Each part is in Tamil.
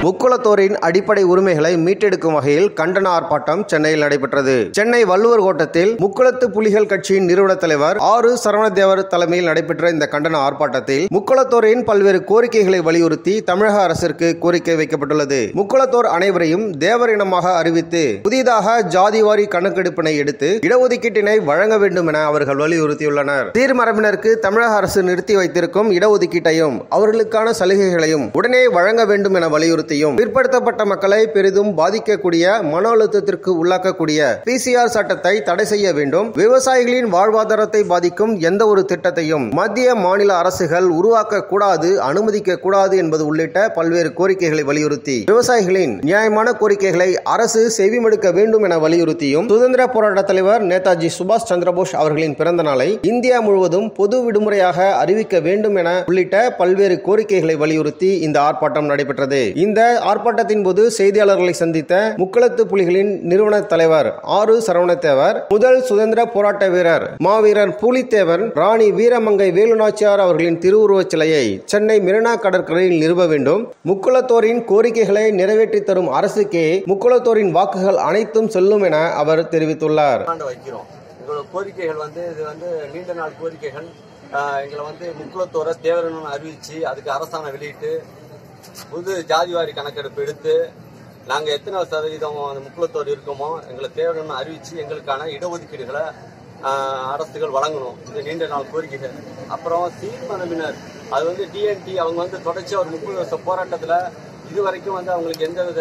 முக்குளத்தோரின் அடிப்படை உரிமைகளை மீட்டெடுக்கும் வகையில் கண்டன ஆர்ப்பாட்டம் சென்னையில் நடைபெற்றது சென்னை வள்ளுவர் கோட்டத்தில் முக்குளத்து புலிகள் கட்சியின் நிறுவன தலைவர் ஆறு சரவணதேவர் தலைமையில் நடைபெற்ற இந்த கண்டன ஆர்ப்பாட்டத்தில் முக்குளத்தோரின் பல்வேறு கோரிக்கைகளை வலியுறுத்தி தமிழக அரசிற்கு கோரிக்கை வைக்கப்பட்டுள்ளது முக்குளத்தோர் அனைவரையும் தேவர் இனமாக அறிவித்து புதிதாக ஜாதிவாரி கணக்கெடுப்பினை எடுத்து இடஒதுக்கீட்டினை வழங்க வேண்டும் என அவர்கள் வலியுறுத்தியுள்ளனர் தீர்மரபினருக்கு தமிழக அரசு நிறுத்தி வைத்திருக்கும் இடஒதுக்கீட்டையும் அவர்களுக்கான சலுகைகளையும் உடனே வழங்க வேண்டும் என வலியுறுத்தியும் பிற்படுத்தப்பட்ட மக்களை பெரிதும் பாதிக்கக்கூடிய மன அழுத்தத்திற்கு உள்ளாக்கக்கூடிய பிசிஆர் சட்டத்தை தடை செய்ய வேண்டும் விவசாயிகளின் வாழ்வாதாரத்தை பாதிக்கும் எந்த ஒரு திட்டத்தையும் மத்திய மாநில அரசுகள் உருவாக்க கூடாது அனுமதிக்க கூடாது என்பது உள்ளிட்ட பல்வேறு கோரிக்கைகளை வலியுறுத்தி விவசாயிகளின் நியாயமான கோரிக்கைகளை அரசு செவிமடுக்க வேண்டும் என வலியுறுத்தியும் சுதந்திர போராட்ட தலைவர் நேதாஜி சுபாஷ் சந்திரபோஸ் அவர்களின் பிறந்த நாளை இந்தியா முழுவதும் பொது விடுமுறையாக அறிவிக்க வேண்டும் என உள்ளிட்ட பல்வேறு கோரிக்கைகளை வலியுறுத்தி இந்த ஆர்ப்பாட்டம் நடைபெற்றது இந்த ஆர்ப்பாட்டத்தின் போது செய்தியாளர்களை சந்தித்த முக்களத்து புலிகளின் நிறுவன தலைவர் ஆறு சரவணத்தேவர் முதல் சுதந்திர போராட்ட வீரர் மாவீரர் பூலித்தேவர் ராணி வீரமங்கை வேலுநாச்சியார் அவர்களின் திருவுருவச் சிலையை சென்னை மெரினா கடற்கரையில் நிறுவ வேண்டும் முக்குளத்தோரின் கோரிக்கைகளை நிறைவேற்றி தரும் அரசுக்கே முக்குளத்தோரின் வாக்குகள் அனைத்தும் செல்லும் என அவர் தெரிவித்துள்ளார் ஆண்டு வைக்கிறோம் எங்களோட கோரிக்கைகள் வந்து இது வந்து நீண்ட நாள் கோரிக்கைகள் ஆஹ் எங்களை வந்து முக்குளத்தோர தேவரணும்னு அறிவிச்சு அதுக்கு அரசாணை வெளியிட்டு புது ஜாதிவாரி கணக்கெடுப்பு எடுத்து நாங்கள் எத்தனை சதவீதம் அந்த முக்குளத்தோர் இருக்கோமோ எங்களை தேவரணும்னு அறிவிச்சு எங்களுக்கான இடஒதுக்கீடுகளை ஆஹ் அரசுகள் வழங்கணும் இது நீண்ட நாள் கோரிக்கைகள் அப்புறம் சீர்மரபினர் அது வந்து டிஎன்டி அவங்க வந்து தொடர்ச்சியாக ஒரு முப்பது வருஷ போராட்டத்தில் இது வரைக்கும் வந்து அவங்களுக்கு எந்தவித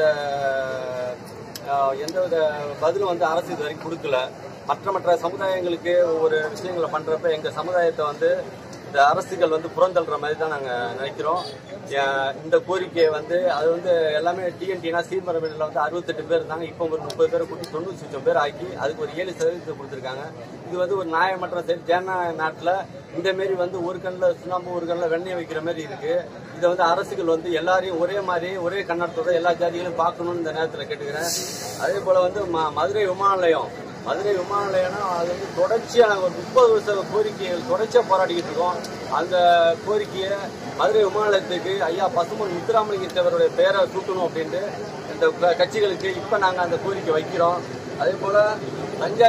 ஆஹ் எந்தவித பதிலும் வந்து அரசு இது வரைக்கும் கொடுக்கல மற்ற மற்ற சமுதாயங்களுக்கு ஒவ்வொரு விஷயங்களை பண்றப்ப எங்க சமுதாயத்தை வந்து இந்த அரசுகள் வந்து புறந்தள்ளுற மாதிரி தான் நாங்க நினைக்கிறோம் ஆஹ் இந்த கோரிக்கையை வந்து அது வந்து எல்லாமே டிஎன்டினா சீர்மரபில் வந்து அறுபத்தெட்டு பேர் இருந்தாங்க இப்போ ஒரு முப்பது பேரை கூட்டி தொண்ணூற்றி லட்சம் பேர் ஆக்கி அதுக்கு ஒரு ஏழு சதவீதத்தை கொடுத்துருக்காங்க இது வந்து ஒரு நியாயமற்ற செயல் ஜனநாயக நாட்டில் இந்த மாரி வந்து ஒரு கண்ணில் சுண்ணாம்பு ஒரு கண்ணில் வெண்ணெய் வைக்கிற மாதிரி இருக்கு இதை வந்து அரசுகள் வந்து எல்லாரையும் ஒரே மாதிரி ஒரே கண்ணோட்டத்தோட எல்லா ஜாதிகளையும் பார்க்கணும்னு இந்த நேரத்தில் கேட்டுக்கிறேன் அதே போல வந்து ம- மதுரை விமான நிலையம் மதுரை விமான நிலையம்னா அது வந்து தொடர்ச்சியாக நாங்கள் ஒரு முப்பது வருஷ கோரிக்கைகள் தொடர்ச்சியாக போராடிக்கிட்டு இருக்கோம் அந்த கோரிக்கையை மதுரை விமான நிலையத்துக்கு ஐயா பசுமன் முத்துராமலிங்க தேவருடைய பெயரை சூட்டணும் அப்படின்ட்டு இந்த க- கட்சிகளுக்கு இப்போ நாங்கள் அந்த கோரிக்கை வைக்கிறோம் அதே போல் தஞ்சை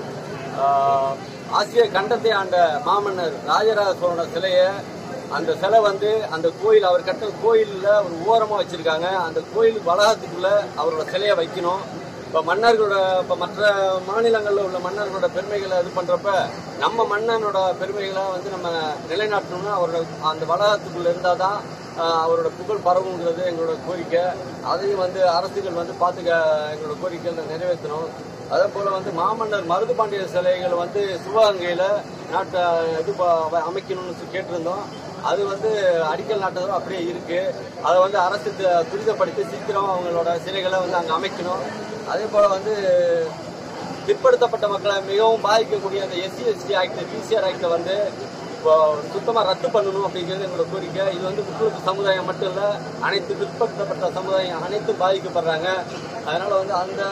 ஆஹ், ஆசிய கண்டத்தை ஆண்ட மாமன்னர் ராஜராஜ சோழன சிலையை அந்த சிலை வந்து அந்த கோயில் அவர் கட்ட கோயிலில் ஒரு ஓரமாக வச்சிருக்காங்க அந்த கோயில் வளாகத்துக்குள்ள அவரோட சிலையை வைக்கணும் இப்போ மன்னர்களோட இப்போ மற்ற மாநிலங்களில் உள்ள மன்னர்களோட பெருமைகளை இது பண்ணுறப்ப நம்ம மன்னனோட பெருமைகளை வந்து நம்ம நிலைநாட்டணும்னா அவரோட அந்த வளாகத்துக்குள்ள இருந்தால் தான் ஆஹ், அவரோட புகழ் பரவுங்கிறது எங்களோட கோரிக்கை அதையும் வந்து அரசுகள் வந்து பார்த்துக்க எங்களோட கோரிக்கைகளை நிறைவேற்றணும் அதே போல வந்து மாமன்னர் மருது பாண்டிய சிலைகள் வந்து சிவகங்கையில நாட்டை இது ப- அமைக்கணும்னு சொல்லி கேட்டிருந்தோம் அது வந்து அடிக்கல் நாட்டதும் அப்படியே இருக்கு அதை வந்து அரசு து- துரிதப்படுத்தி சீக்கிரம் அவங்களோட சிலைகளை வந்து அங்கே அமைக்கணும் அதே போல வந்து பிற்படுத்தப்பட்ட மக்களை மிகவும் பாதிக்கக்கூடிய அந்த எஸ்சி எஸ்டி ஆக்ட் பிசிஆர் ஆக்டை வந்து இப்போ சுத்தமாக ரத்து பண்ணணும் அப்படிங்கிறது எங்களோட கோரிக்கை இது வந்து முக்கிய சமுதாயம் மட்டும் இல்லை அனைத்து பிற்படுத்தப்பட்ட சமுதாயம் அனைத்தும் பாதிக்கப்படுறாங்க அதனால வந்து அந்த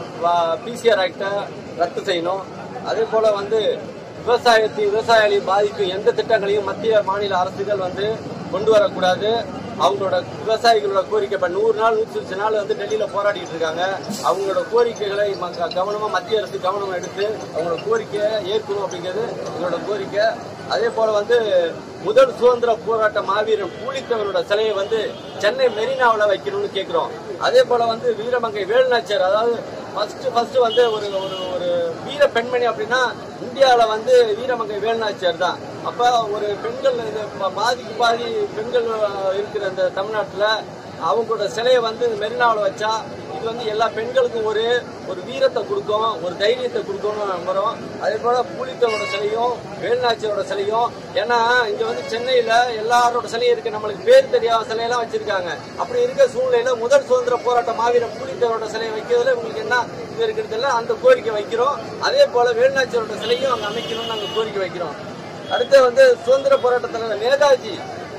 பிசிஆர் ஆக்டை ரத்து செய்யணும் அதே போல வந்து விவசாயத்தை விவசாயிகளை பாதிக்கும் எந்த திட்டங்களையும் மத்திய மாநில அரசுகள் வந்து கொண்டு வரக்கூடாது அவங்களோட விவசாயிகளோட கோரிக்கை இப்ப நூறு நாள் நூற்றி இருபது நாள் வந்து டெல்லியில போராடிட்டு இருக்காங்க அவங்களோட கோரிக்கைகளை ம- க- கவனமா மத்திய அரசு கவனம் எடுத்து அவங்களோட கோரிக்கையை ஏற்கணும் அப்படிங்கிறது எங்களோட கோரிக்கை அதே போல வந்து முதல் சுதந்திர போராட்ட மாவீரன் பூலித்தவரோட சிலையை வந்து சென்னை மெரினாவில் வைக்கணும்னு கேட்கிறோம் அதே போல வந்து வீரமங்கை வேலுநாச்சியார் அதாவது ஃபர்ஸ்ட் ஃபர்ஸ்ட் வந்து ஒரு ஒரு ஒரு வீர பெண்மணி அப்படின்னா இந்தியாவில் வந்து வீரமங்கை வேலுநாச்சியார் தான் அப்போ ஒரு பெண்கள் இது ப- பாதிக்கு பாதி பெண்கள் அஹ், இருக்கிற இந்த தமிழ்நாட்டில் அவங்களோட சிலையை வந்து மெரினாவில் வச்சா இது வந்து எல்லா பெண்களுக்கும் ஒரு ஒரு வீரத்தை கொடுக்கும் ஒரு தைரியத்தை கொடுக்கும்னு நம்புறோம் அதே போல பூலித்தவரோட சிலையும் வேலுநாச்சியோட சிலையும் ஏன்னா இங்க வந்து சென்னையில எல்லாரோட சிலையும் இருக்கு நம்மளுக்கு பேர் தெரியாத சிலையெல்லாம் வச்சிருக்காங்க அப்படி இருக்க சூழ்நிலையில முதல் சுதந்திர போராட்ட மாவீரன் பூலித்தவரோட சிலையை வைக்கிறதுல உங்களுக்கு என்ன இது இருக்கிறதுல அந்த கோரிக்கை வைக்கிறோம் அதே போல வேலுநாச்சியோட சிலையும் அங்க அமைக்கணும்னு நாங்க கோரிக்கை வைக்கிறோம் அடுத்து வந்து சுதந்திர போராட்ட தலைவர் நேதாஜி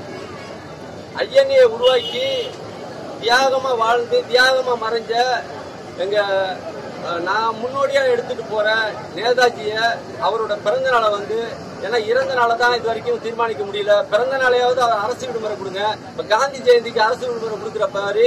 ஐயனியை உருவாக்கி தியாகமா வாழ்ந்து தியாகமா மறைஞ்ச எங்க அஹ், நான் முன்னோடியா எடுத்துட்டு போறேன் நேதாஜிய அவரோட பிறந்த நாளை வந்து ஏன்னா இறந்த நாளை தான் இது வரைக்கும் தீர்மானிக்க முடியல பிறந்த நாளையாவது அவர் அரசு விடுமுறை கொடுங்க இப்ப காந்தி ஜெயந்திக்கு அரசு விடுமுறை கொடுக்குற மாதிரி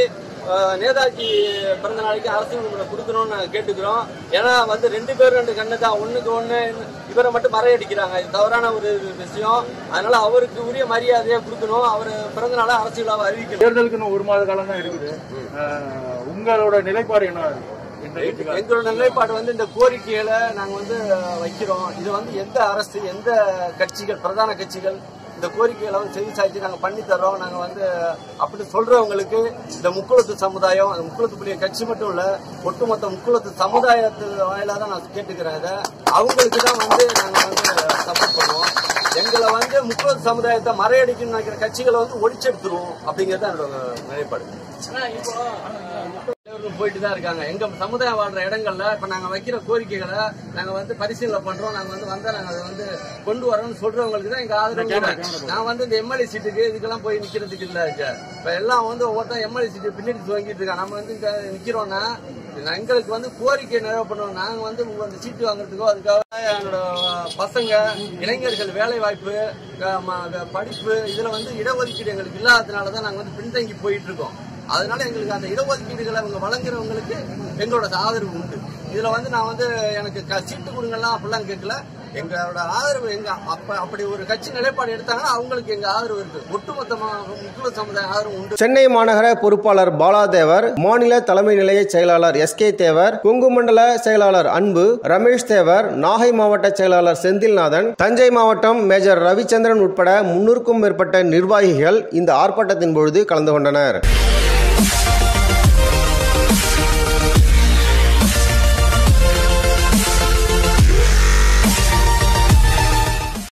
அஹ், நேதாஜி பிறந்த நாளைக்கு அரசு விடுமுறை கொடுக்கணும்னு நாங்க கேட்டுக்கிறோம் ஏன்னா வந்து ரெண்டு பேரும் ரெண்டு கண்ணு தான் ஒண்ணுக்கு ஒண்ணு இவரை மட்டும் மறையடிக்கிறாங்க இது தவறான ஒரு விஷயம் அதனால அவருக்கு உரிய மரியாதையை கொடுக்கணும் அவர் பிறந்த நாளை அரசு விழாவை அறிவிக்கணும் தேர்தலுக்கு இன்னும் ஒரு மாத காலம் தான் இருக்குது அஹ், உங்களோட நிலைப்பாடு என்ன இருக்கு? இந்த வீட்டுக்கு எங்களோட நிலைப்பாடு வந்து இந்த கோரிக்கைகளை நாங்க வந்து அஹ், வைக்கிறோம் இது வந்து எந்த அரசு எந்த கட்சிகள் பிரதான கட்சிகள் இந்த கோரிக்கைகளை வந்து செவி சாய்ச்சி நாங்க பண்ணி தர்றோம் நாங்க வந்து அப்படி சொல்றவங்களுக்கு இந்த முக்குளத்து சமுதாயம் அந்த முக்குளத்து புலிய கட்சி மட்டும் இல்ல ஒட்டுமொத்த முக்குளத்து சமுதாயத்து வாயிலாக தான் நான் கேட்டுக்கிறேன் இதை அவங்களுக்கு தான் வந்து நாங்க வந்து சப்போர்ட் பண்ணுவோம் எங்களை வந்து முக்குளத்து சமுதாயத்தை மறையடிக்கணும்னு நினைக்கிற கட்சிகளை வந்து ஒழிச்செடுத்துருவோம் அப்படிங்கிறது தான் என்னோட நிலைப்பாடு தலைவர்கள் போயிட்டு தான் இருக்காங்க எங்க சமுதாயம் வாழ்ற இடங்கள்ல இப்ப நாங்க வைக்கிற கோரிக்கைகளை நாங்க வந்து பரிசீலனை பண்றோம் நாங்க வந்து வந்தா நாங்க அதை வந்து கொண்டு வரோம்னு சொல்றவங்களுக்கு தான் எங்க ஆதரவு கூட. நான் வந்து இந்த எம்எல்ஏ சீட்டுக்கு இதுக்கெல்லாம் போய் நிக்கிறதுக்கு இல்ல இங்க. இப்ப எல்லாம் வந்து ஒவ்வொருத்தன் எம்எல்ஏ சீட்டு பின்னாடி துவங்கிட்டு இருக்காங்க நம்ம வந்து இங்க நிக்கிறோம்னா எங்களுக்கு வந்து கோரிக்கை நிறைவேற்றணும் நாங்க வந்து அந்த சீட்டு வாங்குறதுக்கோ அதுக்காக என்னோட பசங்க இளைஞர்கள் வேலை வாய்ப்பு க- ம- படிப்பு இதுல வந்து இடஒதுக்கீடு எங்களுக்கு இல்லாததுனால தான் நாங்க வந்து பின்தங்கி போயிட்டு இருக்கோம் அதனால எங்களுக்கு அந்த இடஒதுக்கீடுகளை அவங்க வழங்குறவங்களுக்கு எங்களோட ஆதரவு உண்டு இதுல வந்து நான் வந்து எனக்கு க- சீட்டு கொடுங்கலாம் அப்படிலாம் கேட்கல எங்களோட ஆதரவு எங்க அப்ப அப்படி ஒரு கட்சி நிலைப்பாடு எடுத்தாங்கன்னா அவங்களுக்கு எங்க ஆதரவு இருக்கு ஒட்டுமொத்தமா முக்குல சமுதாய ஆதரவு உண்டு சென்னை மாநகர பொறுப்பாளர் பாலாதேவர் மாநில தலைமை நிலைய செயலாளர் எஸ் கே தேவர் கொங்கு மண்டல செயலாளர் அன்பு ரமேஷ் தேவர் நாகை மாவட்ட செயலாளர் செந்தில்நாதன் தஞ்சை மாவட்டம் மேஜர் ரவிச்சந்திரன் உட்பட முன்னூறுக்கும் மேற்பட்ட நிர்வாகிகள் இந்த ஆர்ப்பாட்டத்தின் பொழுது கலந்து கொண்டனர்